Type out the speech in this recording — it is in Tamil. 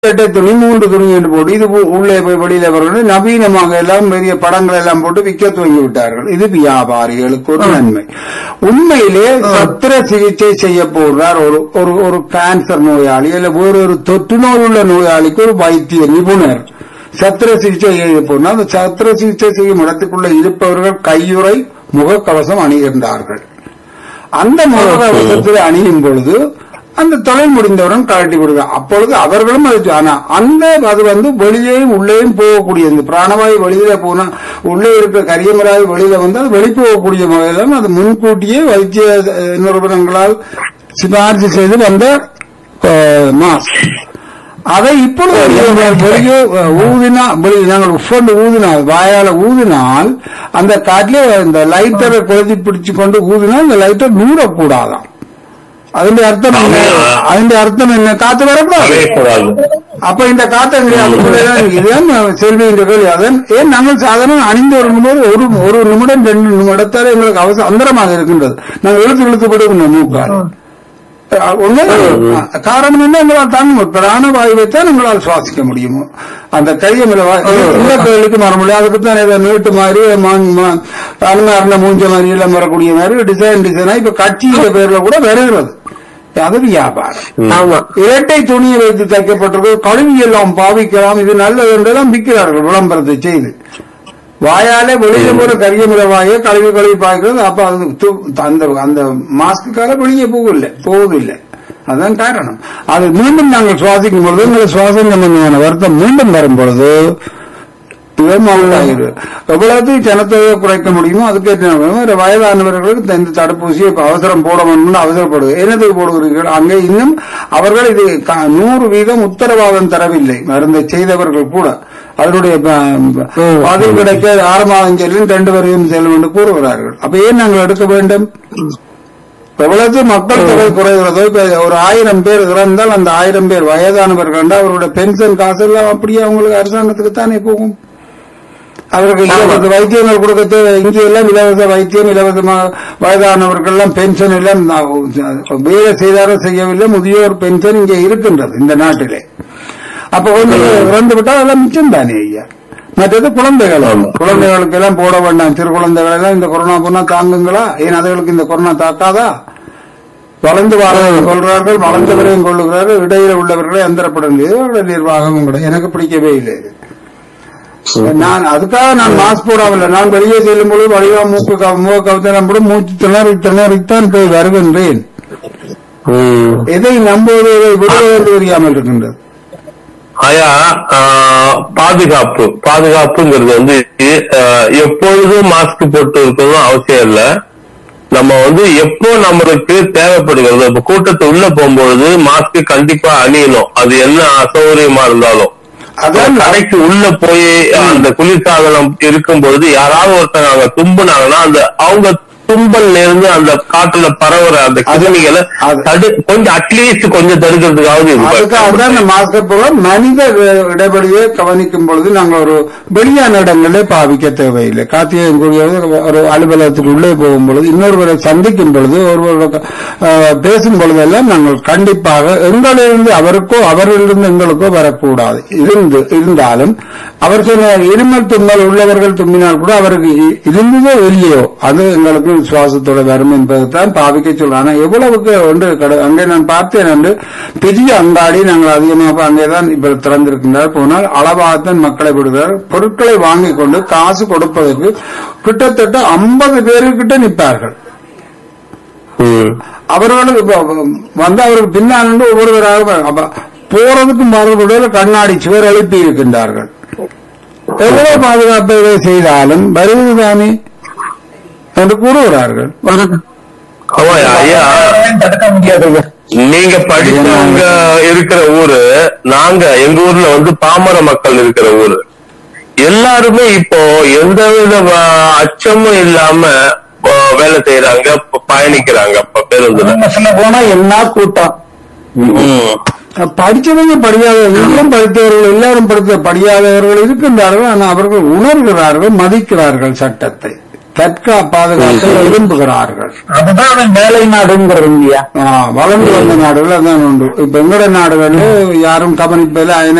இரட்டை துணி மூன்று துணி என்று போட்டு இது உ- உள்ளே போய் வெளியில வரணும் நவீனமாக எல்லாம் பெரிய படங்கள் எல்லாம் போட்டு விற்க துவங்கி விட்டார்கள் இது வியாபாரிகளுக்கு ஒரு நன்மை உண்மையிலே சத்திர சிகிச்சை செய்ய போகிறார் ஒரு ஒரு ஒரு கேன்சர் நோயாளி இல்ல வேறொரு தொற்று நோய் உள்ள நோயாளிக்கு ஒரு வைத்திய நிபுணர் சத்திர சிகிச்சை செய்ய போனால் அந்த சத்திர சிகிச்சை செய்யும் இடத்துக்குள்ள இருப்பவர்கள் கையுறை முகக்கவசம் அணிகின்றார்கள் அந்த முகக்கவசத்தில் அணியும் பொழுது அந்த தொழில் முடிந்தவுடன் கழட்டி கொடுக்க அப்பொழுது அவர்களும் அது ஆனா அந்த அது வந்து வெளியேயும் உள்ளேயும் போகக்கூடிய இந்த பிராணவாயு வெளியில போனா உள்ளே இருக்கிற கரியமராய் வெளியில வந்து அது வெளிப்போகக்கூடிய வகையில் அது முன்கூட்டியே வைத்திய அஹ், நிறுவனங்களால் சிபாரிசு செய்து வந்த மாஸ்க் அதை இப்பொழுது வெளியே அஹ், ஊதினா வெளியே நாங்கள் உட்கார்ந்து ஊதினால் வாயால ஊதினால் அந்த காட்டிலே இந்த லைட்டரை கொளுத்தி பிடிச்சு கொண்டு ஊதினால் இந்த லைட்டர் நூறக்கூடாதாம் അതിന്റെ അർത്ഥം என்ன? അതിന്റെ അർത്ഥം என்ன കാത്ത് வரக்கூடாது அலையக்கூடாது அப்ப இந்த காத்த இதுதான் செல்வியின் கேள்வி அதன் ஏன் நாங்கள் சாதாரண அணிந்து வரும்போது ஒரு ஒரு நிமிடம் ரெண்டு நிமிடத்தால் எங்களுக்கு அவசரம் அந்தரமாக இருக்கின்றது நாங்கள் இழுத்து இழுத்து போடுகின்றோம் மூக்கால் அஹ் ஒண்ணு காரணம் என்ன எங்களால் தாங்க முடியும் பிராணவாயுவைத்தான் எங்களால் சுவாசிக்க முடியும் அந்த கையை மேல வா- இந்த கேள்விக்கு மற முடியும் அதுக்கு தான் ஏதோ நீட்டு மாதிரி அருண மூஞ்ச மாதிரி எல்லாம் வரக்கூடிய மாதிரி டிசைன் டிசைனா இப்ப கட்சியில பேர்ல கூட வருகிறது அது வியாபாரம் ஆமா இரட்டை துணியை வைத்து தைக்கப்பட்டிருக்கு கழுவி எல்லாம் பாவிக்கலாம் இது நல்லது என்றெல்லாம் விற்கிறார்கள் விளம்பரத்தை செய்து வாயாலே வெளியே போற கரியமுறை வாயை கழுவி கழுவி பாய்க்கிறது அப்ப அது து- அந்த அந்த மாஸ்க்குக்காக வெளியே போகல போவதில்லை அதான் காரணம் அது மீண்டும் நாங்கள் சுவாசிக்கும் பொழுது எங்களுக்கு சுவாசம் சம்பந்தமான வருத்தம் மீண்டும் வரும் பொழுது ஆயிரு எவ்வளவு ஜனத்தொகையை குறைக்க முடியுமோ அதுக்கேற்ற ஒரு வயதானவர்களுக்கு இந்த தடுப்பூசியை இப்ப அவசரம் போட வேணும்னு அவசரப்படுது என்னதுக்கு போடுகிறீர்கள் அங்கே இன்னும் அவர்கள் இது க- நூறு வீதம் உத்தரவாதம் தரவில்லை மருந்தை செய்தவர்கள் கூட அதனுடைய ப- பதில் கிடைக்க ஆறு மாதம் செல்லும் ரெண்டு வரையும் செல்லும் என்று கூறுகிறார்கள் அப்ப ஏன் நாங்கள் எடுக்க வேண்டும் எவ்வளவு மக்கள் தொகை குறைகிறதோ இப்ப ஒரு ஆயிரம் பேர் இறந்தால் அந்த ஆயிரம் பேர் வயதானவர்கள் என்றால் அவருடைய பென்ஷன் காசு எல்லாம் அப்படியே அவங்களுக்கு அரசாங்கத்துக்கு தானே போகும் அவர்கள் இலவச வைத்தியங்கள் கொடுக்கறது இங்கே எல்லாம் இலவச வைத்தியம் இலவசமாக வயதானவர்கள் எல்லாம் பென்ஷன் எல்லாம் நான் வேலை செய்தாலும் செய்யவில்லை முதியோர் பென்ஷன் இங்கே இருக்கின்றது இந்த நாட்டிலே அப்ப கொஞ்சம் இறந்து விட்டால் அதெல்லாம் மிச்சம் தானே ஐயா மற்றது குழந்தைகள் குழந்தைகளுக்கு எல்லாம் போட வேண்டாம் சிறு குழந்தைகள் எல்லாம் இந்த கொரோனா போனா தாங்குங்களா ஏன் அதுகளுக்கு இந்த கொரோனா தாக்காதா வளர்ந்து வாழ்வதை கொள்கிறார்கள் வளர்ந்தவரையும் கொள்ளுகிறார்கள் இடையில உள்ளவர்களை அந்தரப்படும் அவருடைய நிர்வாகம் கூட எனக்கு பிடிக்கவே இல்லை இது நான் அதுக்காக நான் மாஸ்க் போடாமல நான் வெளியே செல்லும் பொழுது வடிவா மூக்கு க- முக கவசம் போட மூச்சு திணறி திணறித்தான் போய் வருகின்றேன் ம். எதை நம்புவது எதை விடுவது என்று தெரியாமல் இருக்கின்றது ஆயா ஆஹ், பாதுகாப்பு பாதுகாப்புங்கிறது வந்து ஆஹ், எப்பொழுதும் மாஸ்க் போட்டு இருக்கணும் அவசியம் இல்ல நம்ம வந்து எப்போ நம்மளுக்கு தேவைப்படுகிறது இப்ப கூட்டத்து உள்ள போகும்பொழுது மாஸ்க் கண்டிப்பா அணியணும் அது என்ன அசௌகரியமா இருந்தாலும் அதான் கடைக்கு உள்ள போய் அந்த குளிர்சாதனம் இருக்கும் பொழுது யாராவது ஒருத்தங்க அங்க தும்புனாங்கன்னா அந்த அவங்க தும்பல்ல இருந்து அந்த காற்றுல பரவுற அந்த கிருமிகளை அது- தடு கொஞ்சம் அட்லீஸ்ட் கொஞ்சம் தடுக்கிறதுக்காவது இது அதுக்காக தான் இந்த மாஸ்க் போல மனித இ- இடைவெளியை கவனிக்கும் பொழுது நாங்கள் ஒரு வெளியான இடங்களே பாவிக்க தேவையில்லை கார்த்திகேயன் கூறியது ஒரு அலுவலகத்துக்கு உள்ளே போகும் பொழுது இன்னொருவரை சந்திக்கும் பொழுது ஒருவர் அஹ், பேசும் பொழுதெல்லாம் நாங்கள் கண்டிப்பாக எங்களிலிருந்து அவருக்கோ அவரிலிருந்து எங்களுக்கோ வரக்கூடாது இருந்து இருந்தாலும் அவர் சொன்ன இருமல் தும்மல் உள்ளவர்கள் தும்பினால் கூட அவருக்கு இ- இருந்ததோ இல்லையோ அது எங்களுக்கு சுவாசத்தோட வரும் என்பதைத்தான் பாவிக்க சொல்றோம் ஆனா எவ்வளவுக்கு ஒன்று கடை அங்கே நான் பார்த்தேன் என்று பெரிய அங்காடி நாங்கள் அதிகமாக அங்கேதான் இப்ப திறந்திருக்கின்றார் போனால் அளவாகத்தான் மக்களை விடுகிறார் பொருட்களை வாங்கிக் கொண்டு காசு கொடுப்பதற்கு கிட்டத்தட்ட ஐம்பது பேருக்கிட்ட நிற்பார்கள் ம். அவர்களுக்கு இப்ப வந்து அவருக்கு பின்னால் நின்று ஒவ்வொருவராக அப்ப போறதுக்கும் வரக்கூடிய கண்ணாடி சுவர் எழுப்பி இருக்கின்றார்கள் எவ்வளவு பாதுகாப்பை இதை செய்தாலும் வருவதுதானே என்று கூறுகிறார்கள் ஆமா ஐயா தடுக்க முடியாதுங்க நீங்க படிச்சவங்க இருக்கிற ஊரு நாங்க எங்க ஊர்ல வந்து பாமர மக்கள் இருக்கிற ஊரு எல்லாருமே இப்போ எந்தவித வ- அச்சமும் இல்லாம அஹ், வேலை செய்யறாங்க ப- பயணிக்கிறாங்க இப்ப பேருந்துல உண்மை சொல்ல போனா என்ன கூட்டம் ம். படிச்சவங்க படியாத இன்னும் படித்தவர்கள் எல்லாரும் படித்த படியாதவர்கள் இருக்கின்றார்கள் ஆனால் அவர்கள் உணர்கிறார்கள் மதிக்கிறார்கள் சட்டத்தை தற்கா பாதுகாக்க விரும்புகிறார்கள் அதுதான் அவன் மேலை நாடுங்கிறது இல்லையா ஆ, வளர்ந்து வந்த நாடுகள் அதான் உண்டு இப்ப எங்கட நாடுகள்ல யாரும் கவனிப்பதில்லை